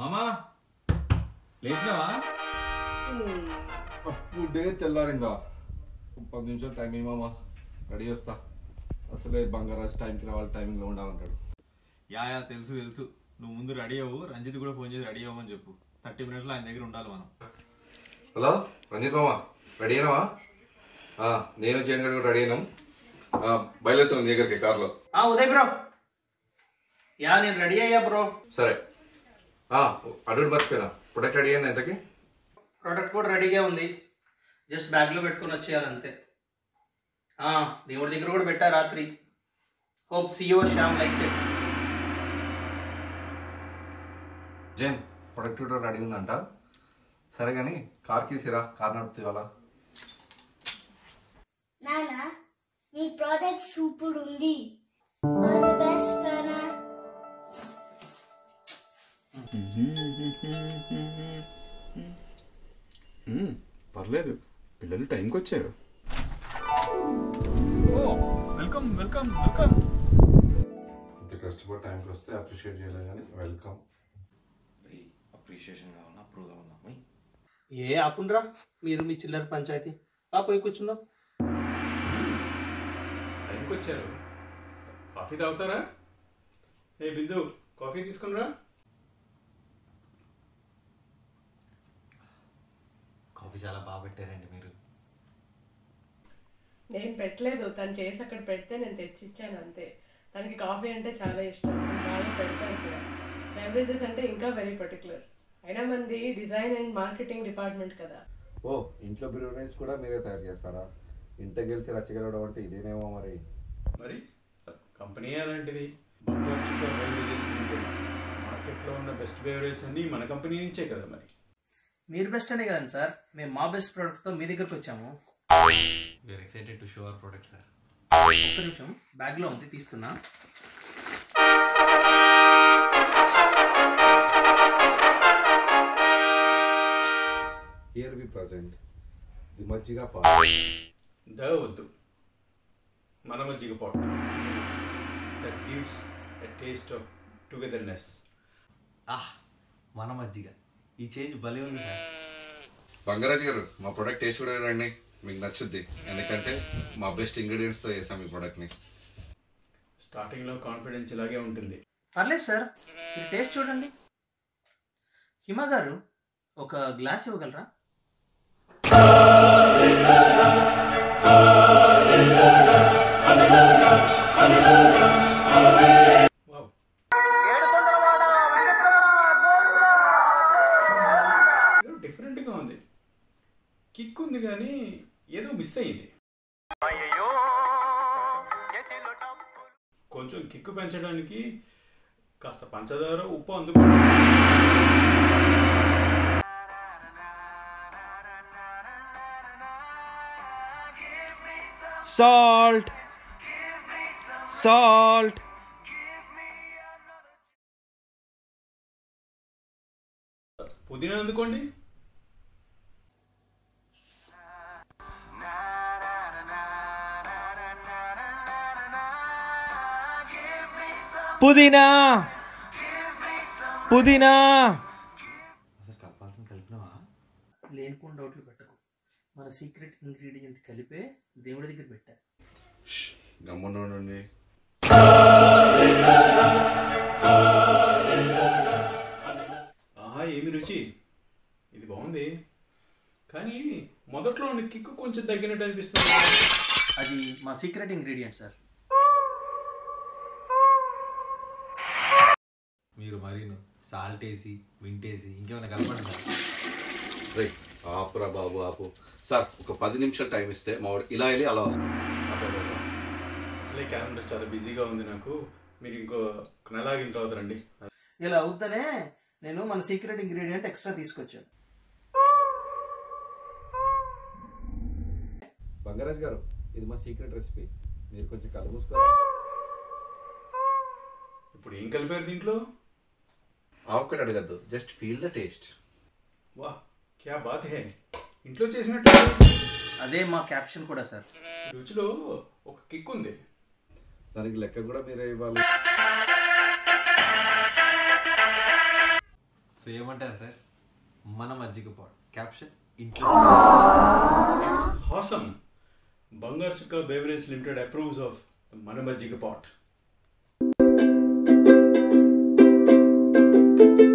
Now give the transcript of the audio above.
మామా లేచినావా అప్పుడే తెల్లారిందా ఒక పది నిమిషాలు టైం ఏమమ్మా రెడీ చేస్తా అసలే బంగారాజు టైంకి రావాలి టైమింగ్లో ఉండాలంటాడు యా యా తెలుసు తెలుసు నువ్వు ముందు రెడీ అవ్వు రంజిత్ కూడా ఫోన్ చేసి రెడీ అవ్వమని చెప్పు థర్టీ మినిట్స్లో ఆయన దగ్గర ఉండాలి మనం హలో రంజిత్ మామ రెడీ అయినావా ఆ, నేను జైన్ గడ్ కూడా రెడీ అయినాం ఆ, బయలుదేరుతున్నాం నీ దగ్గరికి కార్లో ఆ ఉదయ్ బ్రో యా నేను రెడీ అయ్యా బ్రో సరే ఆ, అడుగు మర్చిపోయినా ప్రొడక్ట్ రెడీ అయింది ఎంతకి ప్రోడక్ట్ కూడా రెడీగా ఉంది జస్ట్ బ్యాగ్లో పెట్టుకొని వచ్చేయాలి అంతే ఆ, దేవుడి దగ్గర కూడా పెట్టా రాత్రి hope CEO Shyam likes it Jain product కూడా రెడీ ఉందంట సరే కానీ కార్ కీసిరా కార్ నడుపుతుంది ఇవాళ నానా మీ ప్రోడక్ట్ సూపర్ ఉంది ఆల్ ది బెస్ట్ నానా మ్మ్, పర్లేదు పిల్లలు టైంకి వచ్చారు ఓ వెల్కమ్ వెల్కమ్ వెల్కమ్ ఇంత కష్టపడి టైంకి వస్తే అప్రిషియేట్ చేయలేదు కానీ వెల్కమ్ అప్రిషియేషన్ కావాలన్నా అప్రూవ్ కావాలన్నా అమ్మాయి ఏ ఆపుండ్రా మీరు మీ చిల్లర పంచాయతీ ఆ పోయి కూర్చుందాం టైంకి వచ్చారు కాఫీ తాగుతారా ఏ బిందు కాఫీ తీసుకునిరా కాఫీ చాలా బాగా పెట్టారండి మీరు నేను పెట్టలేదు తను చేసి అక్కడ పెడితే నేను తెచ్చి ఇచ్చాను అంతే తనకి కాఫీ అంటే చాలా ఇష్టం నేను బాగా పెడతాను కూడా బెవరేజెస్ అంటే ఇంకా వెరీ పర్టికులర్ అయినా మంది డిజైన్ అండ్ మార్కెటింగ్ డిపార్ట్మెంట్ కదా ఓ ఇంట్లో బ్రూనైస్ కూడా మీరే తయారు చేస్తారా ఇంట గెలిచి రచ్చగలవడం అంటే ఇదేనేమో మరి మరి కంపెనీ అలాంటిది బంగారు చుక్క బెవరేజెస్ లిమిటెడ్ మార్కెట్లో ఉన్న బెస్ట్ బెవరేజెస్ అన్నీ మన కంపెనీ నుంచే కదా మరి మీరు బెస్ట్ అనే కదండి సార్ మేము మా బెస్ట్ ప్రోడక్ట్తో మీ దగ్గరకు వచ్చాము we're excited to show our product sir ఒక్క నిమిషం బ్యాగ్లో ఉంది తీస్తున్నా హియర్ వి ప్రజెంట్ ది మజ్జిగ పా ద వద్దు మన మజ్జిగ pot that gives a taste of togetherness ah మన మజ్జిగ ఈ చేంజ్ భలే ఉంది సార్ బంగారాజు గారు మా ప్రొడక్ట్ టేస్ట్ కూడా రండి మీకు నచ్చుద్ది ఎందుకంటే మా బెస్ట్ ఇంగ్రీడియంట్స్తో చేసాం ఈ ప్రొడక్ట్ని స్టార్టింగ్లో కాన్ఫిడెన్స్ ఇలాగే ఉంటుంది పర్లేదు సార్ మీరు టేస్ట్ చూడండి హిమ గారు ఒక గ్లాస్ ఇవ్వగలరా వావ్ ఏదో డిఫరెంట్గా ఉంది కిక్ ఉంది కానీ ఏదో మిస్ అయింది కొంచెం కిక్ పెంచడానికి కాస్త పంచదార ఉప్పు అందుకో సాల్ట్ సాల్ట్ పుదీనా అందుకోండి పుదీనా పుదీనా అసలు కలపాల్సిన కలిపినావా లేనిపోని డౌట్లు పెట్టకు మన సీక్రెట్ ఇంగ్రీడియంట్ కలిపే దేవుడి దగ్గర పెట్టా గమ్మున ఉండండి ఆహా ఏమి రుచి ఇది బాగుంది కానీ మొదట్లో ఉన్న కిక్ కొంచెం తగ్గినట్టు అనిపిస్తుంది అది మా సీక్రెట్ ఇంగ్రీడియంట్ సార్ మీరు మరి సాల్ట్ వేసి మింట్ వేసి ఇంకేమైనా కలపండి సార్ రే ఆపురా బాబు ఆపు సార్ ఒక పది నిమిషాలు టైం ఇస్తే మా వాడు ఇలా వెళ్ళి అలా వస్తాం అబ్బబ్బబ్బా. అసలే క్యాలెండర్ చాలా బిజీగా ఉంది నాకు మీరు ఇంకో ఒక నెల ఆగిన తర్వాత రండి ఇలా అవుతానే నేను మన సీక్రెట్ ఇంగ్రీడియంట్ ఎక్స్ట్రా తీసుకొచ్చాను బంగారాజ్ గారు ఇది మా సీక్రెట్ రెసిపీ మీరు కొంచెం కళ్ళు మూసుకోరా ఇప్పుడు ఏం కలిపారు దీంట్లో ఆవుకట్ అడగద్దు జస్ట్ ఫీల్ ద టేస్ట్ వా క్యా బాత్ హే ఇంట్లో చేసినట్టు అదే మా క్యాప్షన్ కూడా సార్ రుచిలో ఒక కిక్ ఉంది దానికి లెక్క కూడా మీరే ఇవ్వాలి సో ఏమంటారు సార్ మన మజ్జిగ పాడు క్యాప్షన్ ఇంట్లో ఇట్స్ హాసమ్ బంగారు చుక్క బేవరేజ్ లిమిటెడ్ అప్రూవ్స్ ఆఫ్ మన మజ్జిగ పాట్